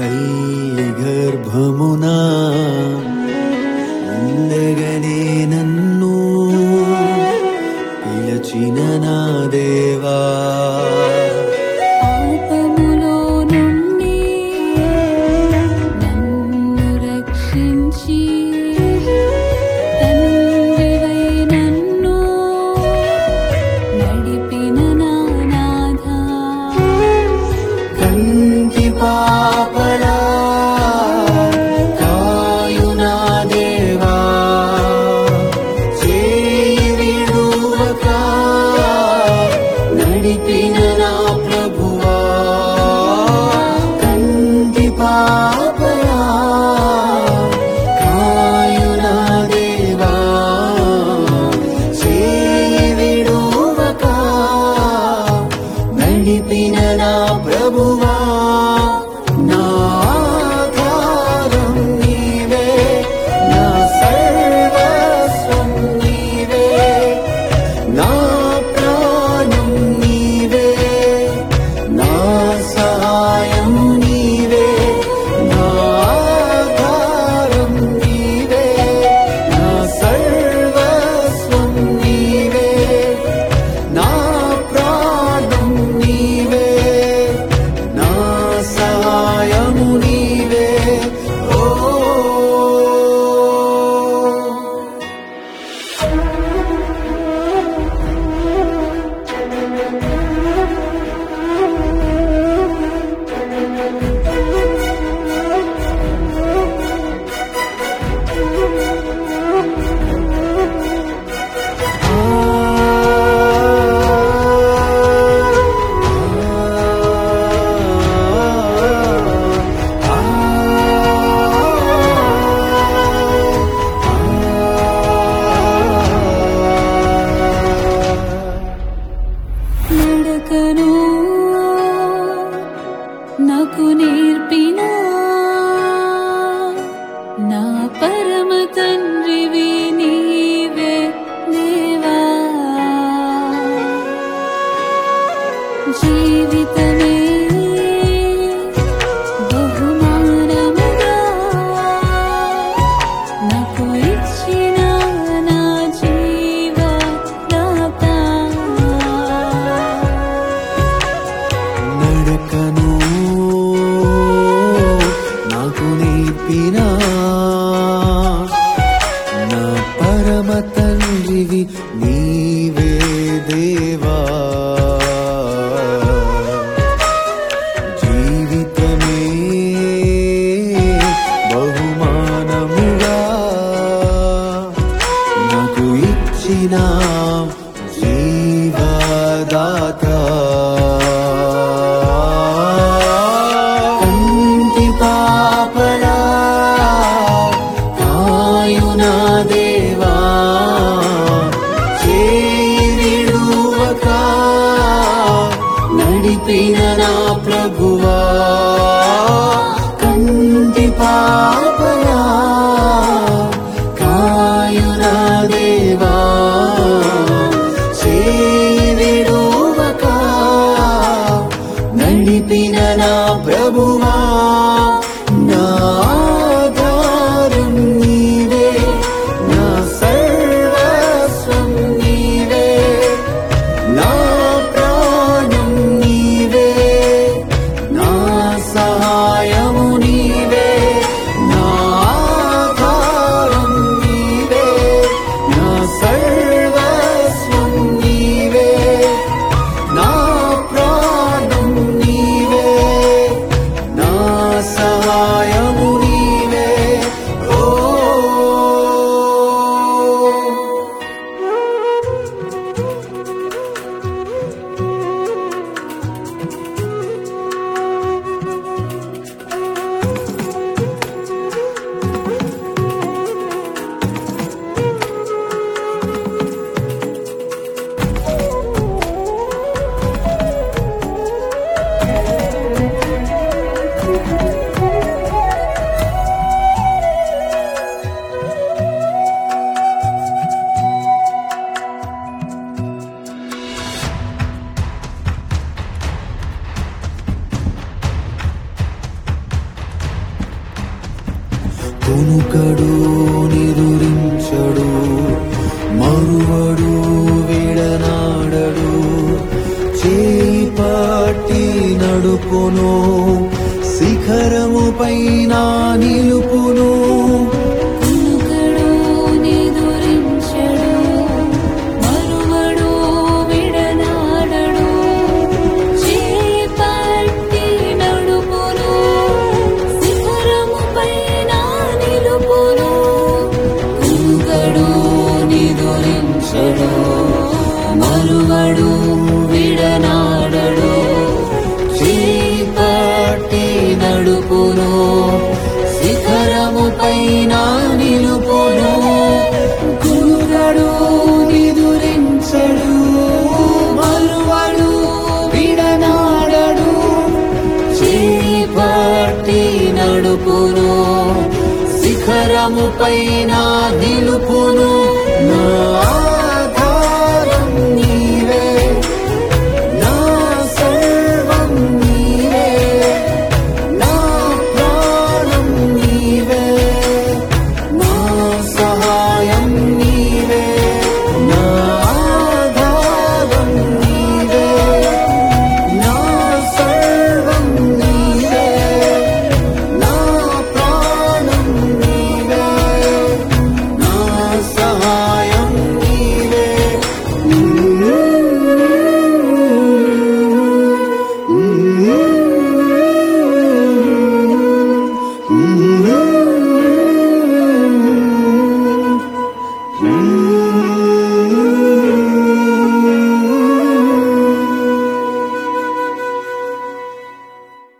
తల్లి గర్భమునా ఉండగనే నన్ను పిలచిన నా దేవా పాపములో నుండి నన్ను రక్షించి తండ్రివై నన్ను నడిపిన నా నాథా కంటి పాపలా కాయునా దేవా చేయి విడువక నడిపిన నా ప్రభువా కంటి పాపలా కాయునా దేవా చేయి విడువక నడిపిన నా ప్రభువా నా ఆధారం నీవే నా సర్వస్వం నీవే నా ప్రాణం నీవే నా సహాయం నీవే నా ఆధారం నీవే నా సర్వస్వం నీవే నా ప్రాణం నీవే నా సహాయము నీవే ఓ నడకను నాకు నేర్పిన నా పరమ తండ్రివి నీవే దేవా జీవితమే బహుమానముగా నాకు ఇచ్చిన నా జీవదాత నడకను నాకు నేర్పిన నా పరమ తండ్రివి నీవే దేవా జీవితమే బహుమానముగా నాకు ఇచ్చిన జీవదాత కంటి పాపలా కాయునా దేవా చేయి విడువక నడిపిన నా ప్రభువా కంటి పాపలా కాయునా దేవా చేయి విడువక నడిపిన నా ప్రభువా నా ఆధారం నీవే నా సర్వస్వం నీవే నా ప్రాణం నీవే నా సహాయము నీవే నా ఆధారం నీవే నా సర్వస్వం నీవే నా ప్రాణం నీవే నా సహాయము నీవే ఓ కునుకడు నిదురించడు మరువడు విడనాడడు చేయి పట్టి నడుపును శిఖరము పైన నిలుపును కునుకడు నిదురించడు మరువడు విడనాడడు చేయి పట్టి నడుపును శిఖరము పైన నిలుపును కునుకడు నిదురించడు మరువడు విడనాడడు చేయి పట్టి నడుపును శిఖరము పైన నిలుపును గురుగడు నిదురించడు మరువడు విడనాడడు చేయి పట్టి నడుపును శిఖరము పైన నిలుపును